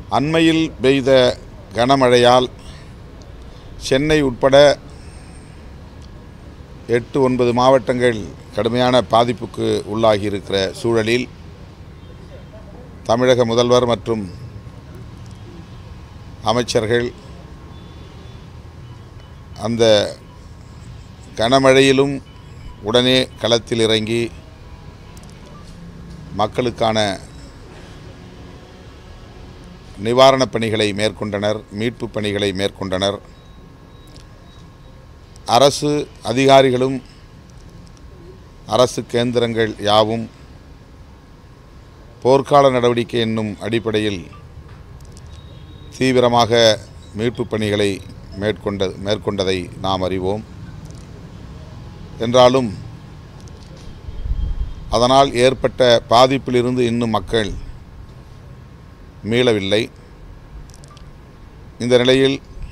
அண்மையில் பெய்த கனமழையால் சென்னை உட்பட எட்டு ஒன்பது மாவட்டங்கள் கடுமையான பாதிப்புக்கு உள்ளாகி இருக்கிற சூழலில் தமிழக முதல்வர் மற்றும் அமைச்சர்கள் அந்த கனமழையிலும் உடனே களத்தில் இறங்கி மக்களுக்கான நிவாரணப் பணிகளை மேற்கொண்டனர் மீட்புப் பணிகளை மேற்கொண்டனர் அரசு அதிகாரிகளும் அரசு கேந்திரங்கள் யாவும் போர்க்கால நடவடிக்கை என்னும் அடிப்படையில் தீவிரமாக மீட்புப் பணிகளை மேற்கொண்ட மேற்கொண்டதை நாம் அறிவோம் என்றாலும் அதனால் ஏற்பட்ட பாதிப்பிலிருந்து இன்னும் மக்கள் மீளவில்லை இந்த நிலையில்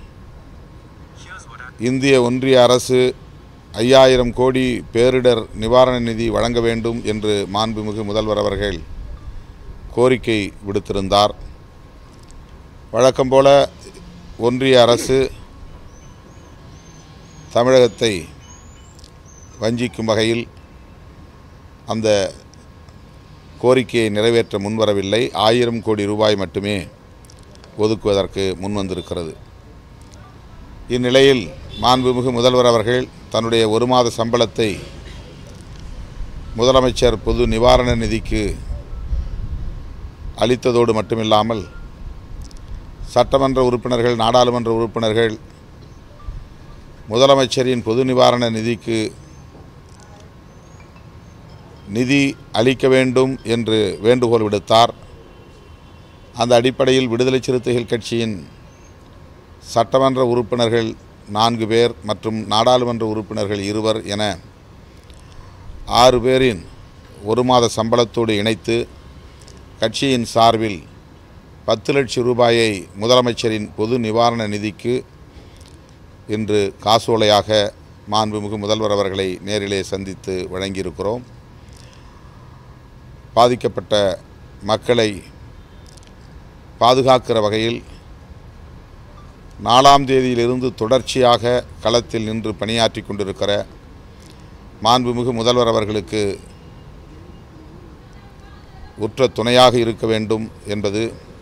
இந்திய ஒன்றிய அரசு ஐயாயிரம் கோடி பேரிடர் நிவாரண நிதி வழங்க வேண்டும் என்று மாண்புமிகு முதல்வர் அவர்கள் கோரிக்கை விடுத்திருந்தார் வழக்கம்போல ஒன்றிய அரசு தமிழகத்தை வஞ்சிக்கும் வகையில் அந்த கோரிக்கையை நிறைவேற்ற முன்வரவில்லை ஆயிரம் கோடி ரூபாய் மட்டுமே ஒதுக்குவதற்கு முன்வந்திருக்கிறது இந்நிலையில் மாண்புமிகு முதல்வர் அவர்கள் தன்னுடைய ஒரு மாத சம்பளத்தை முதலமைச்சர் பொது நிவாரண நிதிக்கு அளித்ததோடு மட்டுமில்லாமல் சட்டமன்ற உறுப்பினர்கள் நாடாளுமன்ற உறுப்பினர்கள் முதலமைச்சரின் பொது நிவாரண நிதிக்கு நிதி அளிக்க வேண்டும் என்று வேண்டுகோள் விடுத்தார் அந்த அடிப்படையில் விடுதலை சிறுத்தைகள் கட்சியின் சட்டமன்ற உறுப்பினர்கள் நான்கு பேர் மற்றும் நாடாளுமன்ற உறுப்பினர்கள் இருவர் என ஆறு பேரின் ஒரு மாத சம்பளத்தோடு இணைத்து கட்சியின் சார்பில் பத்து லட்சம் ரூபாயை முதலமைச்சரின் பொது நிவாரண நிதிக்கு இன்று காசோலையாக மாண்புமிகு முதல்வர் அவர்களை நேரிலே சந்தித்து வழங்கியிருக்கிறோம் பாதிக்கப்பட்ட மக்களை பாதுகாக்கிற வகையில் நாலாம் தேதியிலிருந்து தொடர்ச்சியாக களத்தில் நின்று பணியாற்றி கொண்டிருக்கிற மாண்புமிகு முதல்வர் அவர்களுக்கு உற்ற துணையாக இருக்க வேண்டும் என்பது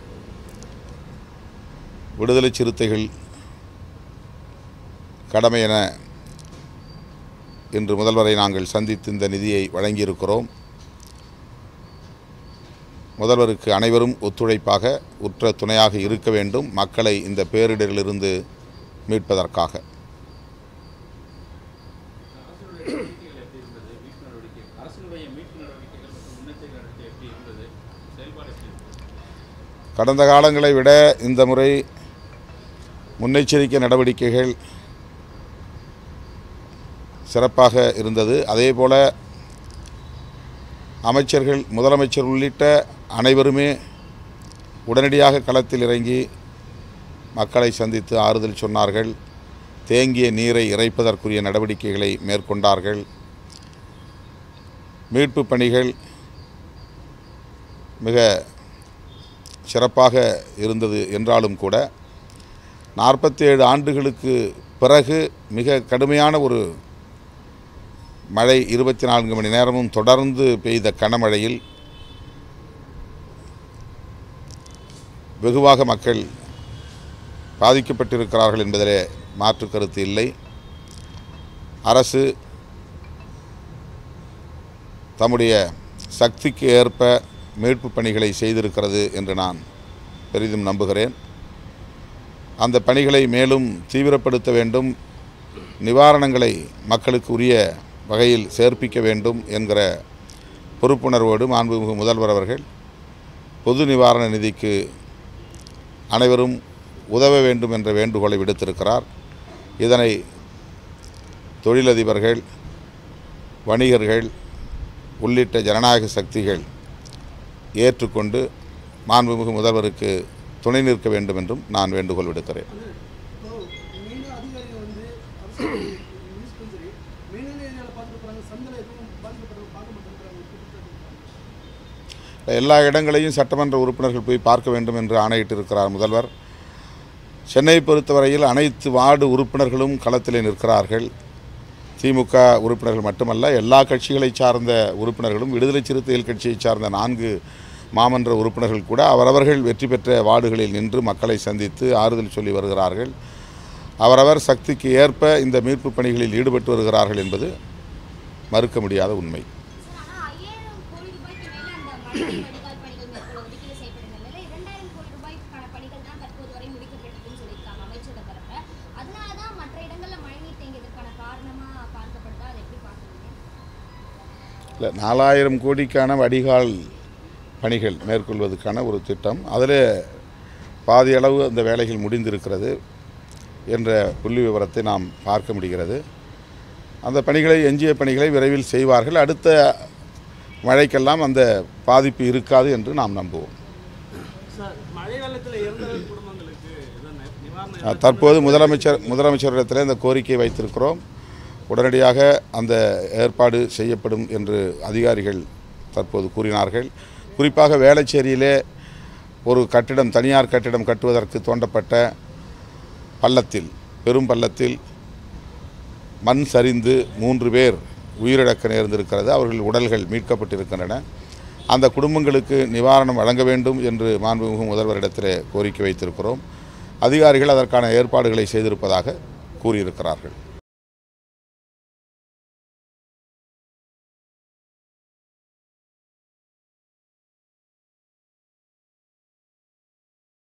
விடுதலை சிறுத்தைகள் கடமை என இன்று முதல்வரை நாங்கள் சந்தித்து இந்த நிதியை வழங்கியிருக்கிறோம் முதல்வருக்கு அனைவரும் ஒத்துழைப்பாக உற்ற துணையாக இருக்க வேண்டும் மக்களை இந்த பேரிடரிலிருந்து மீட்பதற்காக அரசுடைய மீட்பு நடவடிக்கைகள் மற்றும் முன்னெச்சரிக்கை நடவடிக்கை எப்படி இருந்தது செயல்பாடு எப்படி இருந்தது கடந்த காலங்களை விட இந்த முறை முன்னெச்சரிக்கை நடவடிக்கைகள் சிறப்பாக இருந்தது அதேபோல அமைச்சர்கள் முதலமைச்சர் உள்ளிட்ட அனைவருமே உடனடியாக களத்தில் இறங்கி மக்களை சந்தித்து ஆறுதல் சொன்னார்கள் தேங்கிய நீரை இறைப்பதற்குரிய நடவடிக்கைகளை மேற்கொண்டார்கள் மீட்பு பணிகள் மிக சிறப்பாக இருந்தது என்றாலும் கூட நாற்பத்தேழு ஆண்டுகளுக்கு பிறகு மிக கடுமையான ஒரு மழை இருபத்தி நான்கு மணி நேரமும் தொடர்ந்து பெய்த கனமழையில் வெகுவாக மக்கள் பாதிக்கப்பட்டிருக்கிறார்கள் என்பதிலே மாற்று கருத்து இல்லை அரசு தம்முடைய சக்திக்கு ஏற்ப மீட்பு பணிகளை செய்திருக்கிறது என்று நான் பெரிதும் நம்புகிறேன் அந்த பணிகளை மேலும் தீவிரப்படுத்த வேண்டும் நிவாரணங்களை மக்களுக்கு உரிய வகையில் சேர்ப்பிக்க வேண்டும் என்கிற பொறுப்புணர்வோடு மாண்புமிகு முதல்வர் அவர்கள் பொது நிவாரண நிதிக்கு அனைவரும் உதவ வேண்டும் என்ற வேண்டுகோளை விடுத்திருக்கிறார் இதனை தொழிலதிபர்கள் வணிகர்கள் உள்ளிட்ட ஜனநாயக சக்திகள் ஏற்றுக்கொண்டு மாண்புமிகு முதல்வருக்கு துணை நிற்க வேண்டும் என்றும் நான் வேண்டுகோள் விடுக்கிறேன் இப்போ மெயினாக அதிகாரிகள் வந்து அரசு மினிஸ்டரும் சரி மெயினான ஏரியாவில் பார்த்துட்டு போகிறாங்க சந்தில் எதுவும் பாதிக்கப்பட்டவங்க பார்க்க மாட்டேங்கிறாங்க எல்லா இடங்களையும் சட்டமன்ற உறுப்பினர்கள் போய் பார்க்க வேண்டும் என்று ஆணையிட்டிருக்கிறார் முதல்வர் சென்னையை பொறுத்தவரையில் அனைத்து வார்டு உறுப்பினர்களும் களத்திலே நிற்கிறார்கள் திமுக உறுப்பினர்கள் மட்டுமல்ல எல்லா கட்சிகளை சார்ந்த உறுப்பினர்களும் விடுதலை சிறுத்தைகள் கட்சியை சார்ந்த நான்கு மாமன்ற உறுப்பினர்கள் கூட அவரவர்கள் வெற்றி பெற்ற வார்டுகளில் நின்று மக்களை சந்தித்து ஆறுதல் சொல்லி வருகிறார்கள் அவரவர் சக்திக்கு ஏற்ப இந்த மீட்பு பணிகளில் ஈடுபட்டு வருகிறார்கள் என்பது மறுக்க முடியாத உண்மை ஆனா ஐயாயிரம் கோடி ரூபாய்க்கு மேல அந்த மழை வடிகால் பணிகள் மேற்கொள்ள ஒதுக்கீடு செய்யப்பட்ட நிலையில இரண்டாயிரம் கோடி ரூபாய்க்கான பணிகள் தான் தற்போது வரை முடிக்கப்பட்டிருக்குன்னு சொல்லியிருக்காங்க அமைச்சரோட தரப்புல அதனாலதான் மற்ற இடங்கள்ல மழைநீர் தேங்கியதற்கான காரணமா பார்க்கப்படுதா அதை எப்படி பார்க்குறீங்க இல்லை நாலாயிரம் கோடிக்கான வடிகால் பணிகள் மேற்கொள்வதற்கான ஒரு திட்டம் அதில் பாதி அளவு அந்த வேலைகள் முடிந்திருக்கிறது என்ற புள்ளி விவரத்தை நாம் பார்க்க முடிகிறது அந்த பணிகளை எஞ்சிய பணிகளை விரைவில் செய்வார்கள் அடுத்த மழைக்கெல்லாம் அந்த பாதிப்பு இருக்காது என்று நாம் நம்புவோம் சார் மழை வெள்ளத்தில் இறந்த குடும்பங்களுக்கு இதான் நிவாரணம் அஹ், தற்போது முதலமைச்சர் முதலமைச்சரிடத்தில் இந்த கோரிக்கை வைத்திருக்கிறோம் உடனடியாக அந்த ஏற்பாடு செய்யப்படும் என்று அதிகாரிகள் தற்போது கூறினார்கள் குறிப்பாக வேளச்சேரியிலே ஒரு கட்டிடம் தனியார் கட்டிடம் கட்டுவதற்கு தோண்டப்பட்ட பள்ளத்தில் பெரும் பள்ளத்தில் மண் சரிந்து மூன்று பேர் உயிரிழக்க நேர்ந்திருக்கிறது அவர்கள் உடல்கள் மீட்கப்பட்டிருக்கின்றன அந்த குடும்பங்களுக்கு நிவாரணம் வழங்க வேண்டும் என்று மாண்புமிகு முதல்வரிடத்தில் கோரிக்கை வைத்திருக்கிறோம் அதிகாரிகள் அதற்கான ஏற்பாடுகளை செய்திருப்பதாக கூறியிருக்கிறார்கள்